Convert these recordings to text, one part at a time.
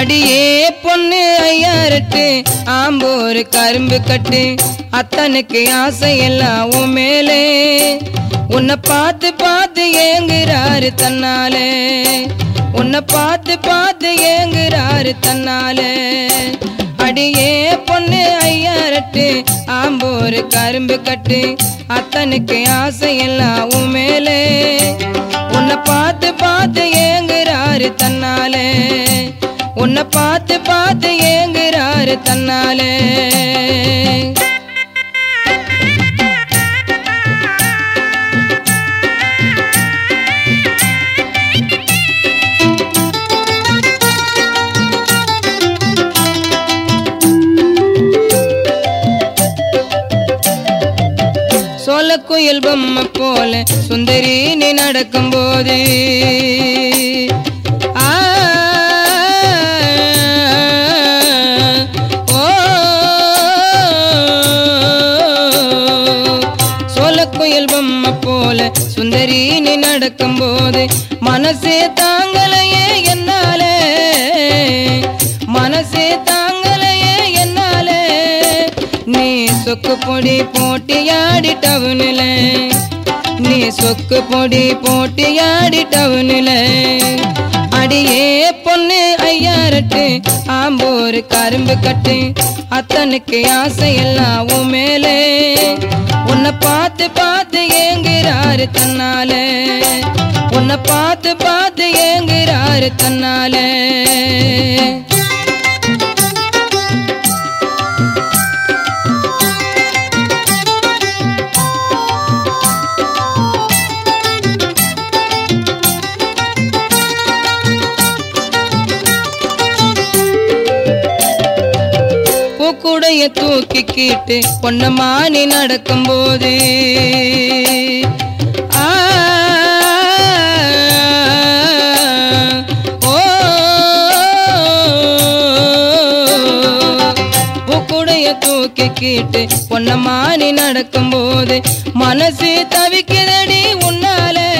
அடியே பொண்ணு ஐயாரட்டு ஆம்பூர் கரும்பு கட்டு அத்தனுக்கு ஆசை எல்லாம் உன் மேலே உன்னை பார்த்து பார்த்து ஏங்குறாரு தன்னாலே உன்னை பார்த்து பார்த்து ஏங்குறாரு தன்னாலே அடியே பொண்ணு ஐயாரட்டு ஆம்பூர் கரும்பு கட்டு அத்தனுக்கு ஆசை எல்லாம் உன் மேலே உன்னை பார்த்து பார்த்து ஏங்குறாரு தன்னாலே உன்னை பார்த்து பார்த்து ஏங்குறாரு தன்னாலே சோல குயில் பொம்மை போல சுந்தரி நீ நடக்கும்போது ஆ, ஓ, சோல குயில் பொம்மை போல சுந்தரி நீ நடக்கும்போது மனசே தாங்கலையே என்னாலே மனசே தாங்கலையே என்னாலே நீ சொக்கு பொடி போட்டியாடி டவுனில நீ சொக்கு பொடி போட்டியாடி டவுனில அடியே பொண்ணு ஐயாரட்டு ஆம்பூர் கரும்பு கட்டு அத்தனுக்கு ஆசை எல்லாம் உன் மேலே உன்னை பார்த்து பார்த்து ஏங்குறாரு தன்னாலே உன்னை பார்த்து பார்த்து ஏங்குறாரு தன்னாலே பூக்குடைய தூக்கிக்கிட்டு பொன்னம்மா நீ நடக்கும்போது ஆ, ஓ, பூக்குடைய தூக்கிக்கிட்டு பொன்னம்மா நீ நடக்கும்போது மனசு தவிக்குதடி உன்னாலே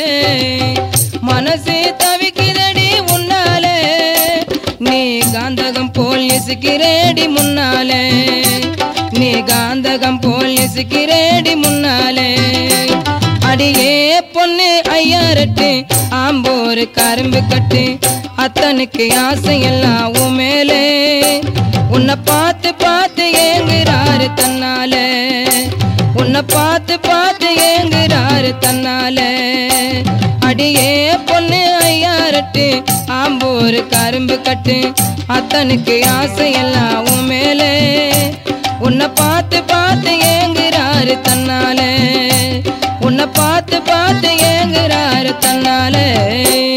மனசு தவிக்குதடி உன்னாலே நீ காந்தகம் போல் இசுக்கிறேடி முன்னாலே நீ காந்தகம் போல் இசுக்கிறேடி முன்னாலே அடியே பொண்ணு ஐயாரட்டு ஆம்போரு கரும்பு கட்டு அத்தனுக்கு ஆசை எல்லாம் உன் மேலே உன்னை பார்த்து பார்த்து ஏங்குறாரு தன்னாலே உன்னை பார்த்து பார்த்து ஏங்குறாரு தன்னாலே அடியே பொண்ணு ஐயாரட்டு ஆம்பூர் கரும்பு கட்டு அத்தனுக்கு ஆசை எல்லாம் உன் மேலே உன்னை பார்த்து பார்த்து ஏங்குறாரு தன்னாலே உன்னை பார்த்து பார்த்து ஏங்குறாரு தன்னாலே